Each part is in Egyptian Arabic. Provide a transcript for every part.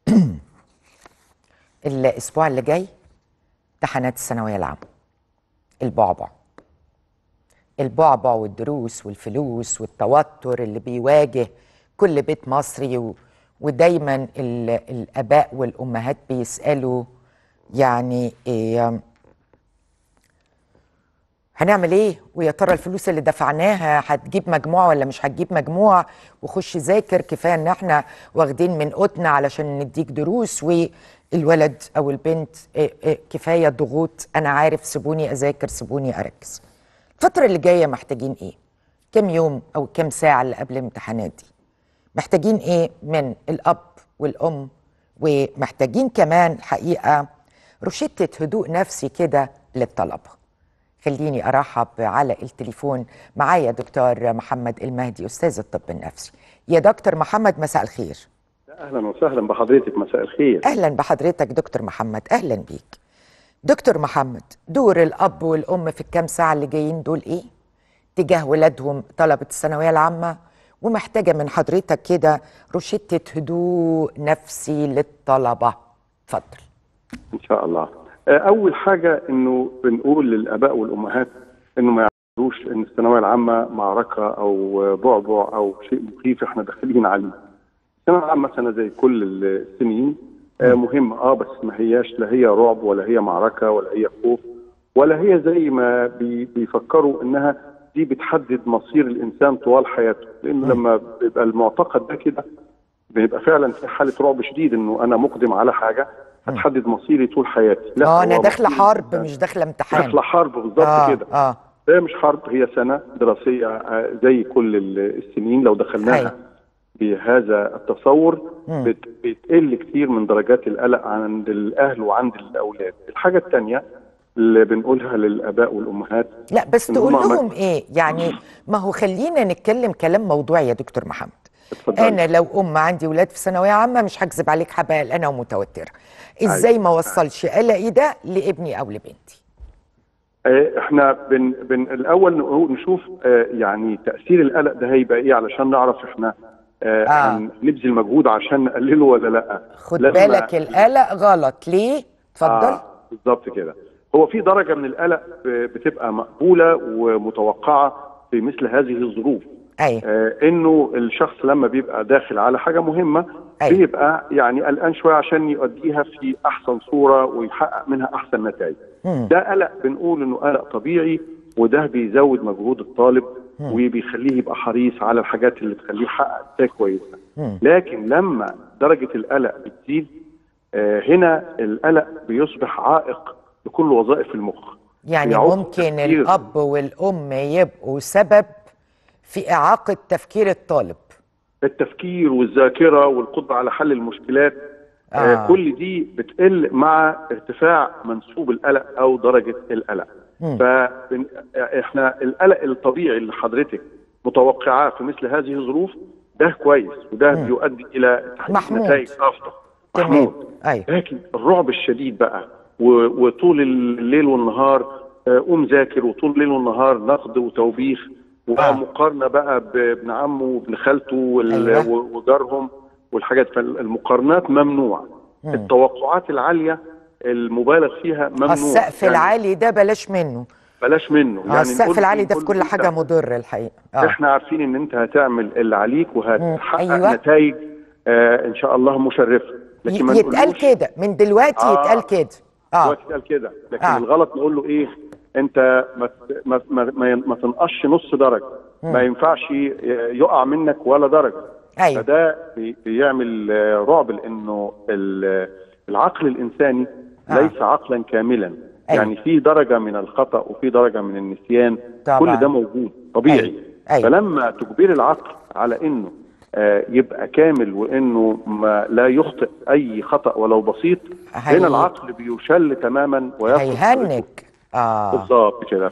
الاسبوع اللي جاي امتحانات الثانويه العامه البعبع البعبع والدروس والفلوس والتوتر اللي بيواجه كل بيت مصري و... ودايما ال... الاباء والامهات بيسالوا يعني إيه هنعمل ايه ويا ترى الفلوس اللي دفعناها هتجيب مجموع ولا مش هتجيب مجموع وخش ذاكر كفايه ان احنا واخدين من قوتنا علشان نديك دروس والولد او البنت إيه إيه كفايه ضغوط انا عارف سيبوني اذاكر سيبوني اركز الفتره اللي جايه محتاجين ايه كم يوم او كم ساعه اللي قبل الامتحانات دي محتاجين ايه من الاب والام ومحتاجين كمان الحقيقه روشته هدوء نفسي كده للطلبه خليني ارحب على التليفون معايا دكتور محمد المهدي استاذ الطب النفسي يا دكتور محمد مساء الخير اهلا وسهلا بحضرتك مساء الخير اهلا بحضرتك دكتور محمد اهلا بيك دكتور محمد دور الاب والام في الكام ساعه اللي جايين دول ايه تجاه ولادهم طلبه الثانويه العامه ومحتاجه من حضرتك كده روشته هدوء نفسي للطلبه اتفضل ان شاء الله اول حاجه انه بنقول للاباء والامهات انه ما يعرفوش ان الثانويه العامه معركه او بعبع او شيء مخيف احنا داخلين عليه الثانويه العامه سنه زي كل السنين مهمه اه بس ما هياش لا هي رعب ولا هي معركه ولا هي خوف ولا هي زي ما بي بيفكروا انها دي بتحدد مصير الانسان طوال حياته لانه لما بيبقى المعتقد ده كده بيبقى فعلا في حاله رعب شديد انه انا مقدم على حاجه هتحدد مصيري طول حياتي لا اه انا داخله حرب مش داخله امتحان داخله حرب بالظبط آه كده اه هي مش حرب هي سنه دراسيه زي كل السنين لو دخلناها أيوة. بهذا التصور بت بتقل كتير من درجات القلق عند الاهل وعند الاولاد الحاجه الثانيه اللي بنقولها للاباء والامهات لا بس إن تقول هما لهم ايه يعني ما هو خلينا نتكلم كلام موضوعي يا دكتور محمد اتفضلي. انا لو ام عندي ولاد في ثانويه عامه مش هكذب عليك هبقى قلقانه ومتوتره ازاي ما اوصلش قلقي ده لابني او لبنتي آه، احنا بن بن الاول نقول- نشوف آه، يعني تاثير القلق ده هيبقى ايه علشان نعرف احنا آه، آه. هنبذل مجهود عشان نقلله ولا لا خد لما- بالك القلق غلط ليه اتفضل آه بالظبط كده هو في درجه من القلق ب- بتبقى مقبوله ومتوقعه في مثل هذه الظروف ايوه آه انه الشخص لما بيبقى داخل على حاجه مهمه أيوة. بيبقى يعني قلقان شويه عشان يؤديها في احسن صوره ويحقق منها احسن نتائج مم. ده قلق بنقول انه قلق طبيعي وده بيزود مجهود الطالب وبيخليه يبقى حريص على الحاجات اللي تخليه يحقق نتائج كويسه مم. لكن لما درجه القلق بتزيد آه هنا القلق بيصبح عائق لكل وظائف المخ يعني بيعوق ممكن التفكير. الاب والام يبقوا سبب في اعاقه تفكير الطالب التفكير والذاكره والقدره على حل المشكلات آه. آه. آه كل دي بتقل مع ارتفاع منسوب القلق او درجه القلق مم. فاحنا القلق الطبيعي اللي حضرتك متوقعاه في مثل هذه الظروف ده كويس وده بيؤدي الى تحقيق محمود. نتائج افضل تمام محمود ايوه لكن الرعب الشديد بقى و- وطول الليل والنهار آه، قوم ذاكر وطول الليل والنهار نقد وتوبيخ وبقى آه. مقارنه بقى بابن عمه وابن خالته وال- أيوة. و- وجارهم والحاجات فالمقارنات ممنوع مم. التوقعات العاليه المبالغ فيها ممنوع السقف يعني العالي ده بلاش منه بلاش منه آه السقف نقول- العالي ده في نقول كل أنت- حاجه مضر الحقيقه اه احنا عارفين ان انت هتعمل اللي عليك وهتحقق أيوة. نتائج آه ان شاء الله مشرفه لكن ما ي- يتقال نقولوش- كده من دلوقتي آه. يتقال كده اه دلوقتي قال كده لكن آه. آه. الغلط نقول له ايه انت ما ت- ما ما, ما, ما تنقصش نص درجه ما ينفعش ي- يقع منك ولا درجه ايوه فده بي- بيعمل آه، رعب لانه ال- العقل الانساني آه. ليس عقلا كاملا أيوة. يعني في درجه من الخطا وفي درجه من النسيان طبعاً. كل ده موجود طبيعي أيوة. أيوة. فلما تجبر العقل على انه آه، يبقى كامل وانه ما لا يخطئ اي خطا ولو بسيط هي- هنا العقل بيشل تماما ويفقد هيهنج اه بالظبط كده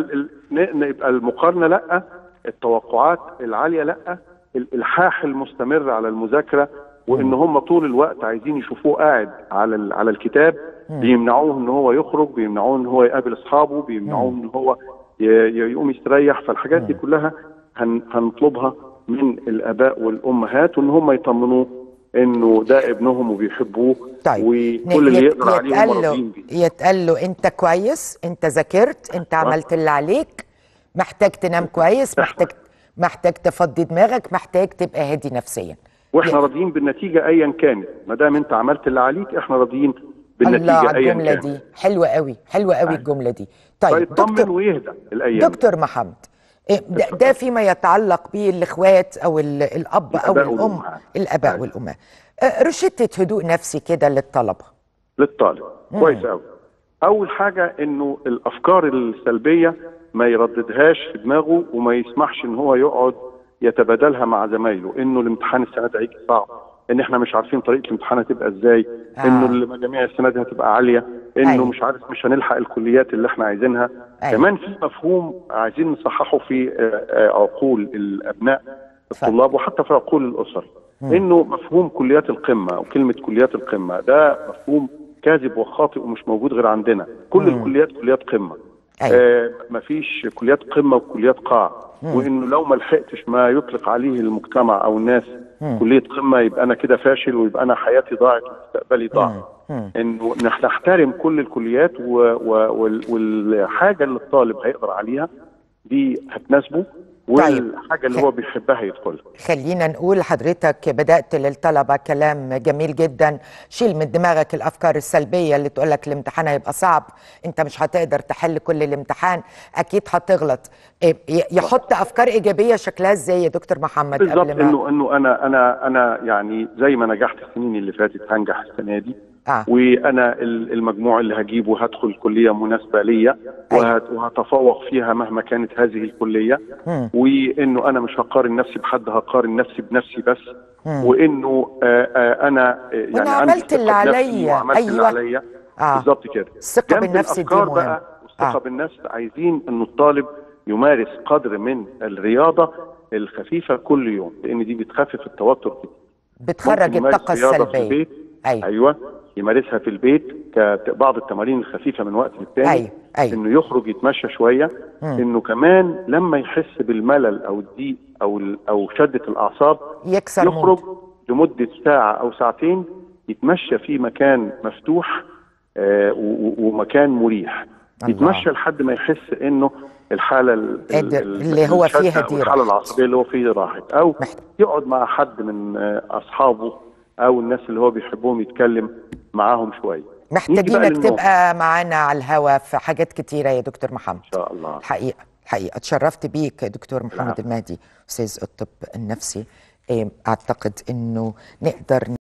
فيبقى المقارنه لا التوقعات العاليه لا الالحاح المستمر على المذاكره وان هم طول الوقت عايزين يشوفوه قاعد على ال- على الكتاب بيمنعوه ان هو يخرج بيمنعوه ان هو يقابل اصحابه بيمنعوه ان هو ي- ي- يقوم يستريح فالحاجات دي كلها هن- هنطلبها من الاباء والامهات وان هم يطمنوه انه ده ابنهم وبيحبوه طيب وكل اللي يت- يقدر عليه هم يتقال له راضيين بيه يتقال له انت كويس انت ذاكرت انت عملت اللي عليك محتاج تنام كويس محتاج محتاج تفضي دماغك محتاج تبقى هادي نفسيا واحنا ي- راضيين بالنتيجه ايا كانت ما دام انت عملت اللي عليك احنا راضيين الله بالنتيجه على ايا الجمله كانت دي حلوه قوي حلوه قوي الجمله دي طيب فيطمن دكتور ويهدى الايام دي. دكتور محمد إيه ده, ده فيما يتعلق بالاخوات او ال- الاب او الآباء الام والأمهات. الاباء أيوة. والامهات آه، روشته هدوء نفسي كده للطلبه للطالب كويس قوي اول حاجه انه الافكار السلبيه ما يرددهاش في دماغه وما يسمحش ان هو يقعد يتبادلها مع زمايله انه الامتحان السنه ده هيجي صعب ان احنا مش عارفين طريقه الامتحان هتبقى ازاي آه. انه المجاميع السنه دي هتبقى عاليه انه أيوة. مش عارف مش هنلحق الكليات اللي احنا عايزينها أيوة. كمان في مفهوم عايزين نصححه في آه، آه، عقول الابناء اتفضل. الطلاب وحتى في عقول الاسر انه مفهوم كليات القمه او كلمه كليات القمه ده مفهوم كاذب وخاطئ ومش موجود غير عندنا كل الكليات كليات قمه أيوة. آه مفيش كليات قمه وكليات قاع وانه لو ما لحقتش ما يطلق عليه المجتمع او الناس كليه قمه يبقى انا كده فاشل ويبقى انا حياتي ضاعت ومستقبلي ضاع انه نح- نحترم كل الكليات و و وال- والحاجه اللي الطالب هيقدر عليها دي هتناسبه والحاجه اللي هو بيحبها يدخلها خلينا نقول حضرتك بدأت للطلبة كلام جميل جدا شيل من دماغك الأفكار السلبية اللي تقولك الامتحان هيبقى صعب أنت مش هتقدر تحل كل الامتحان أكيد هتغلط إيه، ي- يحط أفكار إيجابية شكلها إزاي يا دكتور محمد بالظبط قبل ما انه انه انا انا انا يعني زي ما نجحت السنين اللي فاتت هنجح السنه دي آه. وانا ال- المجموع اللي هجيبه هدخل كليه مناسبه ليا وهت- وهتفوق فيها مهما كانت هذه الكليه وانه انا مش هقارن نفسي بحد هقارن نفسي بنفسي بس وانه آه آه انا آه يعني وأنا عندي عملت ثقة اللي بنفسي عليا. وعملت اللي أيوة. عليا آه. بالظبط كده الثقة جنب بالنفس دي الأفكار مهمة. بقى والثقه آه. بالنفس عايزين انه الطالب يمارس قدر من الرياضه الخفيفه كل يوم لان دي بتخفف التوتر كتير بتخرج ممكن يمارس الطاقة رياضة في السلبية البيت أيوة. ايوه يمارسها في البيت كبعض التمارين الخفيفه من وقت للتاني أيوة. أيوة. انه يخرج يتمشى شويه انه كمان لما يحس بالملل او الضيق او ال- او شده الاعصاب يكسر يخرج مود. لمده ساعه او ساعتين يتمشى في مكان مفتوح آه و- و- ومكان مريح الله. يتمشى لحد ما يحس انه الحاله ال- ال- قادر- ال- اللي هو الشدة فيها أو دي الحاله راحت. العصبيه اللي هو فيه راحت او محتاج. يقعد مع حد من آه، اصحابه او الناس اللي هو بيحبهم يتكلم معاهم شويه نيجي بقى محتاجينك للنوم. تبقى معانا على الهوا في حاجات كتيرة يا دكتور محمد ان شاء الله الحقيقة الحقيقة اتشرفت بيك دكتور محمد العفو. المهدي أستاذ الطب النفسي إيه، أعتقد أنه نقدر